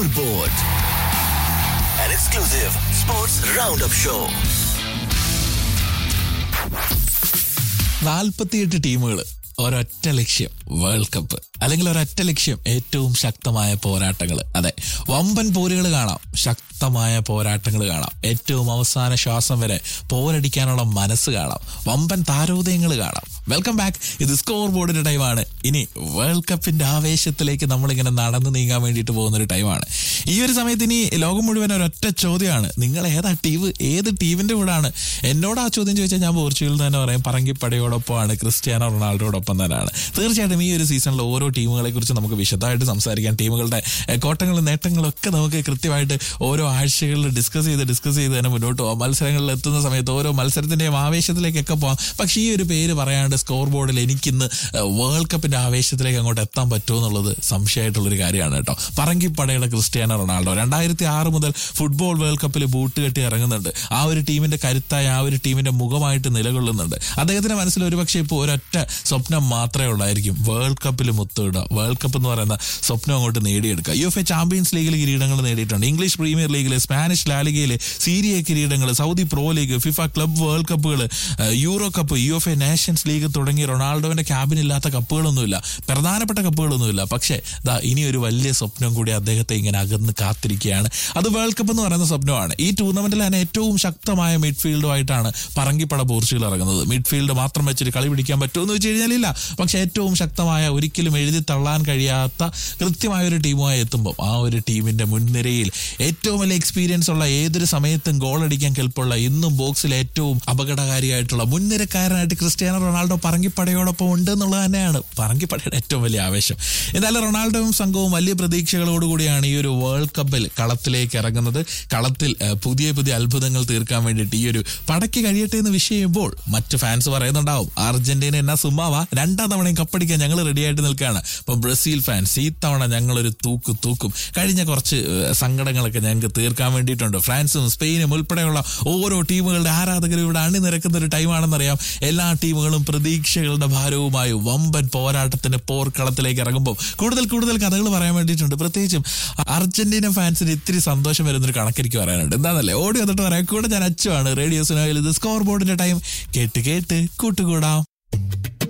Scoreboard, an exclusive sports roundup show. നാൽപ്പത്തിയെട്ട് ടീമുകൾ ഒരൊറ്റ ലക്ഷ്യം വേൾഡ് കപ്പ് അല്ലെങ്കിൽ ഒരൊറ്റ ലക്ഷ്യം ഏറ്റവും ശക്തമായ പോരാട്ടങ്ങൾ അതെ വമ്പൻ പോരുകൾ കാണാം ശക്തമായ പോരാട്ടങ്ങൾ കാണാം ഏറ്റവും അവസാന ശ്വാസം വരെ പോരടിക്കാനുള്ള മനസ്സ് കാണാം വമ്പൻ താരോദയങ്ങൾ കാണാം വെൽക്കം ബാക്ക് ഇത് സ്കോർ ബോർഡിന്റെ ടൈമാണ് ഇനി വേൾഡ് കപ്പിന്റെ ആവേശത്തിലേക്ക് നമ്മളിങ്ങനെ നടന്നു നീങ്ങാൻ വേണ്ടിയിട്ട് പോകുന്ന ഒരു ടൈമാണ് ഈ ഒരു സമയത്ത് ഇനി ലോകം മുഴുവൻ ഒരൊറ്റ ചോദ്യമാണ് നിങ്ങൾ ഏതാ ടീം ഏത് ടീമിന്റെ കൂടാണ് എന്നോട് ആ ചോദ്യം ചോദിച്ചാൽ ഞാൻ പോർച്ചുഗൽ തന്നെ പറയും പറങ്കിപ്പടയോടൊപ്പമാണ് ക്രിസ്ത്യാനോ റൊണാൾഡോടൊപ്പം തന്നെയാണ് തീർച്ചയായിട്ടും ഈ ഒരു സീസണിൽ ഓരോ ടീമുകളെ കുറിച്ച് നമുക്ക് വിശദമായിട്ട് സംസാരിക്കാം ടീമുകളുടെ ഏഹ്, കോട്ടങ്ങളും നേട്ടങ്ങളും ഒക്കെ നമുക്ക് കൃത്യമായിട്ട് ഓരോ ആഴ്ചകളിൽ ഡിസ്കസ് ചെയ്ത് ഡിസ്കസ് ചെയ്ത് തന്നെ മുന്നോട്ട് പോകാം മത്സരങ്ങളിൽ എത്തുന്ന സമയത്ത് ഓരോ മത്സരത്തിന്റെയും ആവേശത്തിലേക്കൊക്കെ പോകാം പക്ഷേ ഈ ഒരു പേര് പറയാണ്ട് സ്കോർ ബോർഡിൽ എനിക്കിന്ന് ഏഹ്, വേൾഡ് കപ്പിന്റെ ആവേശത്തിലേക്ക് അങ്ങോട്ട് എത്താൻ പറ്റുമോ എന്നുള്ളത് സംശയമായിട്ടുള്ളൊരു കാര്യമാണ് കേട്ടോ പറങ്കിപ്പടയുടെ ക്രിസ്ത്യാനോ റൊണാൾഡോ രണ്ടായിരത്തി ആറ് മുതൽ ഫുട്ബോൾ വേൾഡ് കപ്പിൽ ബൂട്ട് കെട്ടി ഇറങ്ങുന്നുണ്ട് ആ ഒരു ടീമിന്റെ കരുത്തായ ആ ഒരു ടീമിന്റെ മുഖമായിട്ട് നിലകൊള്ളുന്നുണ്ട് അദ്ദേഹത്തിന്റെ മനസ്സിൽ ഒരുപക്ഷെ ഇപ്പോൾ ഒരൊറ്റ സ്വപ്നം മാത്രമേ ഉള്ളായിരിക്കും വേൾഡ് കപ്പിൽ മുത്തിടുക വേൾഡ് കപ്പ് എന്ന് പറയുന്ന സ്വപ്നം അങ്ങോട്ട് നേടിയെടുക്കുക യു എഫ് എ ചാമ്പ്യൻസ് ലീഗിൽ കിരീടങ്ങൾ നേടിയിട്ടുണ്ട് ഇംഗ്ലീഷ് പ്രീമിയർ ലീഗിൽ സ്പാനിഷ് ലാലിഗയിൽ സീരിയ കിരീടങ്ങൾ Saudi pro league FIFA club world കപ്പുകൾ Euro cup U F A nations league തുടങ്ങി റൊണാൾഡോവിന്റെ ക്യാബിനില്ലാത്ത കപ്പുകളൊന്നുമില്ല പ്രധാനപ്പെട്ട കപ്പുകളൊന്നുമില്ല പക്ഷേ ദാ ഇനി ഒരു വലിയ സ്വപ്നം കൂടി അദ്ദേഹത്തെ ഇങ്ങനെ അകന്ന് കാത്തിരിക്കുകയാണ് അത് വേൾഡ് കപ്പ് എന്ന് പറയുന്ന സ്വപ്നമാണ് ഈ ടൂർണമെന്റിൽ തന്നെ ഏറ്റവും ശക്തമായ മിഡ്ഫീൽഡുമായിട്ടാണ് പറങ്കിപ്പട പോർച്ചുഗൽ ഇറങ്ങുന്നത് മിഡ്ഫീൽഡ് മാത്രം വെച്ചിട്ട് കളി പിടിക്കാൻ പറ്റുമെന്ന് വെച്ച് കഴിഞ്ഞാൽ ഇല്ല പക്ഷെ ഏറ്റവും ശക്തമായ ഒരിക്കലും എഴുതി തള്ളാൻ കഴിയാത്ത കൃത്യമായ ഒരു ടീമുമായി എത്തുമ്പോൾ ആ ഒരു ടീമിന്റെ മുൻനിരയിൽ ഏറ്റവും വലിയ എക്സ്പീരിയൻസ് ഉള്ള ഏതൊരു സമയത്തും ഗോൾ അടിക്കാൻ കെൽപ്പുള്ള ഇന്നും ബോക്സിൽ ഏറ്റവും അപകടകാരിയായിട്ടുള്ള മുൻനിരക്കാരനായിട്ട് ക്രിസ്ത്യാനോ റൊണാൾഡോ പറങ്കിപ്പടയോടൊപ്പം ഉണ്ട് എന്നുള്ളത് തന്നെയാണ് പറങ്കിപ്പടയുടെ ഏറ്റവും വലിയ ആവേശം എന്തായാലും റൊണാൾഡോയും സംഘവും വലിയ പ്രതീക്ഷകളോടുകൂടിയാണ് ഈ ഒരു വേൾഡ് കപ്പിൽ കളത്തിലേക്ക് ഇറങ്ങുന്നത് കളത്തിൽ ഏഹ്, പുതിയ പുതിയ അത്ഭുതങ്ങൾ തീർക്കാൻ വേണ്ടിയിട്ട് ഈ ഒരു പടയ്ക്ക് കഴിയട്ടെ എന്ന് വിഷ് ചെയ്യുമ്പോൾ മറ്റ് ഫാൻസ് പറയുന്നുണ്ടാവും അർജന്റീന എന്നാ സുമ്മാവാ രണ്ടാം തവണയും കപ്പടിക്കാൻ ഞങ്ങൾ റെഡിയായിട്ട് നിൽക്കുകയാണ് അപ്പൊ ബ്രസീൽ ഫാൻസ് ഈ തവണ ഞങ്ങളൊരു തൂക്ക് തൂക്കും കഴിഞ്ഞ കുറച്ച് ഏഹ്, സങ്കടങ്ങളൊക്കെ ഞങ്ങൾക്ക് തീർക്കാൻ വേണ്ടിയിട്ടുണ്ട് ഫ്രാൻസും സ്പെയിനും ഉൾപ്പെടെയുള്ള ഓരോ ടീമുകളുടെ ആരാധകരും ഇവിടെ അണിനിരക്കുന്ന ഒരു ടൈമാണെന്നറിയാം എല്ലാ ടീമുകളും പ്രതീക്ഷകളുടെ ഭാരവുമായി വമ്പൻ പോരാട്ടത്തിന്റെ പോർക്കളത്തിലേക്ക് ഇറങ്ങുമ്പോൾ കൂടുതൽ കൂടുതൽ കഥകൾ പറയാൻ വേണ്ടിയിട്ടുണ്ട് പ്രത്യേകിച്ചും അർജന്റീന ഫാൻസിന് ഇത്തിരി സന്തോഷം വരുന്നൊരു കണക്കെനിക്ക് പറയാനുണ്ട് എന്താണല്ലേ ഓടി വന്നിട്ട് പറയാം കൂടെ ഞാൻ അച്ചുവാണ് റേഡിയോ സിനോയിൽ ഇത് സ്കോർ ബോർഡിന്റെ ടൈം കേട്ട് കേട്ട് കൂട്ടുകൂടാം